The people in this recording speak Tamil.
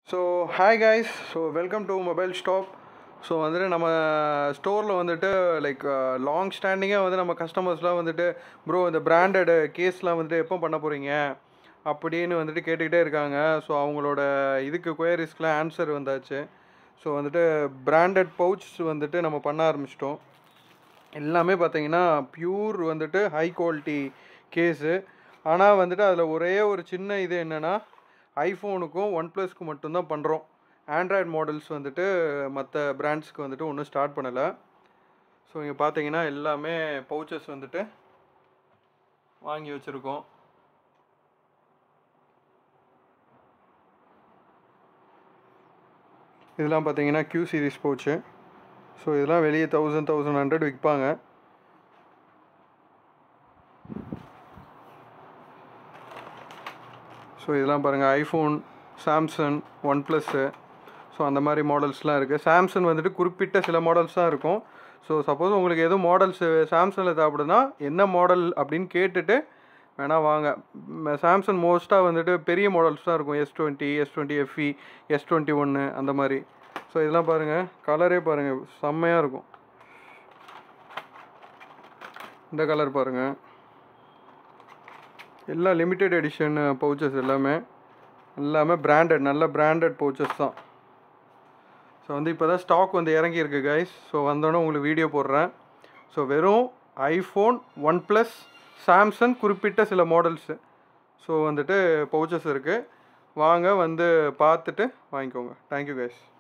so hi guys so welcome to Mobile Stop so வந்துட்டு நம்ம ஸ்டோரில் வந்துட்டு லைக் லாங் ஸ்டாண்டிங்காக வந்து நம்ம கஸ்டமர்ஸ்லாம் வந்துட்டு ப்ரோ இந்த பிராண்டட் கேஸ்லாம் வந்துட்டு எப்போ பண்ண போகிறீங்க அப்படின்னு வந்துட்டு கேட்டுக்கிட்டே இருக்காங்க ஸோ அவங்களோட இதுக்கு குயரிஸ்க்கெலாம் ஆன்சர் வந்தாச்சு ஸோ வந்துட்டு பிராண்டட் பவுச் வந்துட்டு நம்ம பண்ண ஆரம்பிச்சிட்டோம் எல்லாமே பார்த்தீங்கன்னா பியூர் வந்துட்டு ஹை குவாலிட்டி கேஸு ஆனால் வந்துட்டு அதில் ஒரே ஒரு சின்ன இது என்னென்னா ஐஃபோனுக்கும் ஒன் ப்ளஸ்க்கு மட்டும்தான் பண்ணுறோம் ஆண்ட்ராய்டு மாடல்ஸ் வந்துட்டு மற்ற பிராண்ட்ஸ்க்கு வந்துட்டு ஒன்றும் ஸ்டார்ட் பண்ணலை ஸோ இங்கே பார்த்தீங்கன்னா எல்லாமே பவுச்சஸ் வந்துட்டு வாங்கி வச்சுருக்கோம் இதெல்லாம் பார்த்தீங்கன்னா கியூ சீரிஸ் பவுச்சு ஸோ இதெல்லாம் வெளியே தௌசண்ட் தௌசண்ட் ஹண்ட்ரட் விற்பாங்க ஸோ இதெல்லாம் பாருங்கள் iPhone Samsung OnePlus so அந்த மாதிரி மாடல்ஸ்லாம் இருக்குது சாம்சங் வந்துட்டு குறிப்பிட்ட சில மாடல்ஸ் தான் இருக்கும் ஸோ சப்போஸ் உங்களுக்கு எதுவும் மாடல்ஸ் சாம்சங்கில் தேவைப்படுதுன்னா என்ன மாடல் அப்படின்னு கேட்டுட்டு வேணால் வாங்க சாம்சங் மோஸ்ட்டாக வந்துட்டு பெரிய மாடல்ஸ் தான் இருக்கும் S twenty S twenty FE S twenty ஒன்று அந்த மாதிரி ஸோ இதெல்லாம் பாருங்கள் கலரே பாருங்கள் செம்மையாக இருக்கும் இந்த கலர் பாருங்கள் எல்லாம் லிமிட்டெட் எடிஷன் பவுச்சஸ் எல்லாமே எல்லாமே பிராண்டட் நல்ல பிராண்டட் பவுச்சஸ் தான் ஸோ வந்து இப்போ தான் ஸ்டாக் வந்து இறங்கியிருக்கு கைஸ் ஸோ வந்தோடனே உங்களுக்கு வீடியோ போடுறேன் ஸோ வெறும் ஐஃபோன் ஒன் ப்ளஸ் சாம்சங் குறிப்பிட்ட சில மாடல்ஸு ஸோ வந்துட்டு பவுச்சஸ் இருக்குது வாங்க வந்து பார்த்துட்டு வாங்கிக்கோங்க தேங்க்யூ கைஸ்